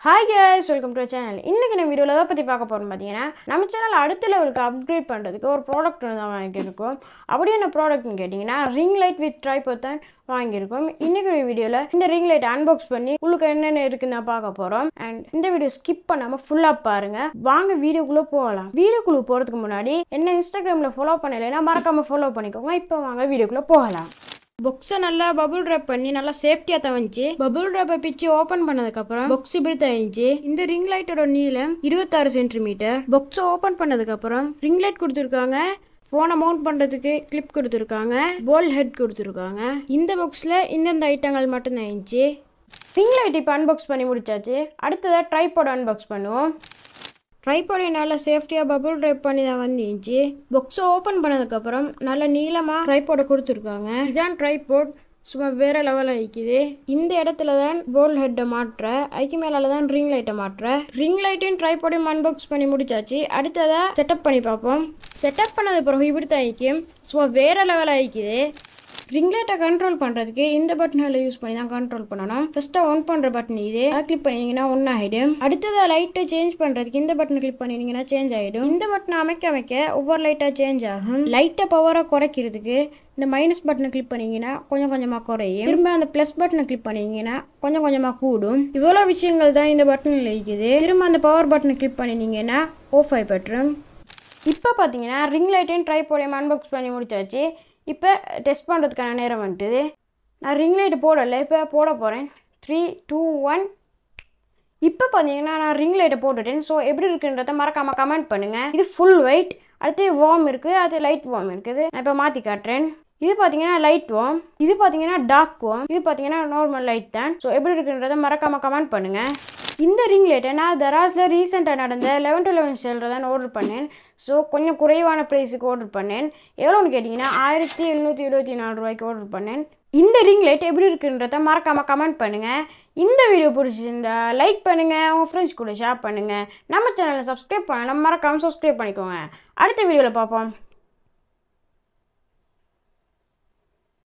hi guys welcome to channel இன்றைக்கி நம்ம வீடியோவில் எதை பற்றி பார்க்க போகிறோம் பார்த்தீங்கன்னா நம்ம சேனல் அடுத்த லெவலுக்கு அப்கிரேட் பண்ணுறதுக்கு ஒரு ப்ராடக்ட் ஒன்று தான் வாங்கியிருக்கோம் அப்படி என்ன ப்ராடக்ட்னு கேட்டிங்கன்னா ரிங் லைட் வித் ட்ரைபோட் தான் வாங்கியிருக்கோம் இன்றைக்கி ஒரு வீடியோவில் இந்த ரிங் லைட் அன்பாக்ஸ் பண்ணி உங்களுக்கு என்னென்ன இருக்குன்னு நான் பார்க்க போகிறோம் அண்ட் இந்த வீடியோ ஸ்கிப் பண்ணாமல் ஃபுல்லாக பாருங்கள் வாங்க வீடியோக்குள்ளே போகலாம் வீடியோக்குள்ளே போகிறதுக்கு முன்னாடி என்ன இன்ஸ்டாகிராமில் ஃபாலோ பண்ணலைன்னா மறக்காமல் ஃபாலோ பண்ணிக்கோங்க இப்போ வாங்க வீடியோக்குள்ளே போகலாம் பொக்ஸை நல்லா பபுள் ரேப் பண்ணி நல்லா சேஃப்டியாக தவஞ்சி பபுள் ரேப்பை பிச்சு ஓப்பன் பண்ணதுக்கப்புறம் பொக்ஸ் இப்படி தவிஞ்சு இந்த ரிங் லைட்டோட நீளம் இருபத்தாறு சென்டிமீட்டர் பொக்ஸை ஓப்பன் பண்ணதுக்கப்புறம் ரிங் லைட் கொடுத்துருக்காங்க ஃபோனை மவுண்ட் பண்ணுறதுக்கு கிளிப் கொடுத்துருக்காங்க போல் ஹெட் கொடுத்துருக்காங்க இந்த பாக்ஸில் இந்தந்த ஐட்டங்கள் மட்டும் தயிச்சு ரிங் லைட் இப்போ அன்பாக்ஸ் பண்ணி முடிச்சாச்சு அடுத்ததாக ட்ரைபாட் அன்பாக்ஸ் பண்ணுவோம் ட்ரைபாடை நல்லா சேஃப்டியாக பபுள் ட்ரைப் பண்ணி தான் வந்துச்சு பாக்ஸை ஓப்பன் பண்ணதுக்கப்புறம் நல்ல நீளமாக ட்ரைபாடை கொடுத்துருக்காங்க இதான் ட்ரைபாட் சும்மா வேற லெவலில் இருக்குது இந்த இடத்துல தான் போல் ஹெட்டை மாட்டுற ஐக்கு மேலால தான் ரிங் லைட்டை மாட்டுற ரிங் லைட்டையும் ட்ரைபாடையும் அன்பாக்ஸ் பண்ணி முடிச்சாச்சு அடுத்ததாக செட்டப் பண்ணி பார்ப்போம் செட்டப் பண்ணது பிறகு இப்படி தான் ஐக்கும் சும்மா வேற லெவலில் ஆயிக்குது ரிங்லைட்டை கண்ட்ரோல் பண்ணுறதுக்கு இந்த பட்டனில் யூஸ் பண்ணி தான் கண்ட்ரோல் பண்ணணும் ஃபஸ்ட்டாக ஒன் பண்ணுற பட்டன் இது அதை கிளிக் பண்ணிங்கன்னா ஒன் ஆகிடும் அடுத்ததாக லைட்டை சேஞ்ச் பண்ணுறதுக்கு இந்த பட்டனை கிளிக் பண்ணினீங்கன்னா சேஞ்ச் ஆகிடும் இந்த பட்டனை அமைக்க அமைக்க ஒவ்வொரு லைட்டாக சேஞ்ச் ஆகும் லைட்டை பவராக குறைக்கிறதுக்கு இந்த மைனஸ் பட்டனை கிளிக் பண்ணீங்கன்னா கொஞ்சம் கொஞ்சமாக குறையும் திரும்ப அந்த ப்ளஸ் பட்டனை கிளிக் பண்ணீங்கன்னா கொஞ்சம் கொஞ்சமாக கூடும் இவ்வளோ விஷயங்கள் தான் இந்த பட்டனில் இருக்குது திரும்ப அந்த பவர் பட்டனை கிளிக் பண்ணினீங்கன்னா ஆஃப் ஆகி பெற்றும் இப்போ பார்த்தீங்கன்னா ரிங் லைட்டையும் ட்ரைபோடையும் அன்பாக்ஸ் பண்ணி முடிச்சாச்சு இப்போ டெஸ்ட் பண்ணுறதுக்கான நேரம் வந்துட்டுது நான் ரிங் லைட்டு போடலை இப்போ போட போகிறேன் த்ரீ டூ ஒன் இப்போ பார்த்தீங்கன்னா நான் ரிங் லைட்டை போட்டுட்டேன் ஸோ எப்படி இருக்குன்றத மறக்காமல் கமெண்ட் பண்ணுங்கள் இது ஃபுல் ஒயிட் அடுத்து வார்ம் இருக்குது அது லைட் வார்ம் இருக்குது நான் இப்போ மாற்றி காட்டுறேன் இது பார்த்தீங்கன்னா லைட் வார்ம் இது பார்த்தீங்கன்னா டார்க் வார்ம் இது பார்த்தீங்கன்னா நார்மல் லைட் தான் ஸோ எப்படி இருக்குன்றத மறக்காமல் கமெண்ட் பண்ணுங்கள் இந்த ரிங் லைட்டை நான் தராஸில் ரீசெண்டாக நடந்த லெவன் டு லெவன் சேலில் தான் ஆர்டர் பண்ணேன் ஸோ கொஞ்சம் குறைவான ப்ரைஸுக்கு ஆர்டர் பண்ணேன் எவ்வளோன்னு கேட்டிங்கன்னா ஆயிரத்தி எழுநூற்றி எழுபத்தி நாலு ரூபாய்க்கு ஆர்டர் பண்ணேன் இந்த ரிங் லைட் எப்படி இருக்குன்றத மறக்காமல் கமெண்ட் பண்ணுங்கள் இந்த வீடியோ பிடிச்சிருந்தா லைக் பண்ணுங்கள் உங்கள் ஃப்ரெண்ட்ஸ் கூட ஷேர் பண்ணுங்கள் நம்ம சேனலை சப்ஸ்கிரைப் பண்ண மறக்காமல் சப்ஸ்கிரைப் பண்ணிக்கோங்க அடுத்த வீடியோவில் பார்ப்போம்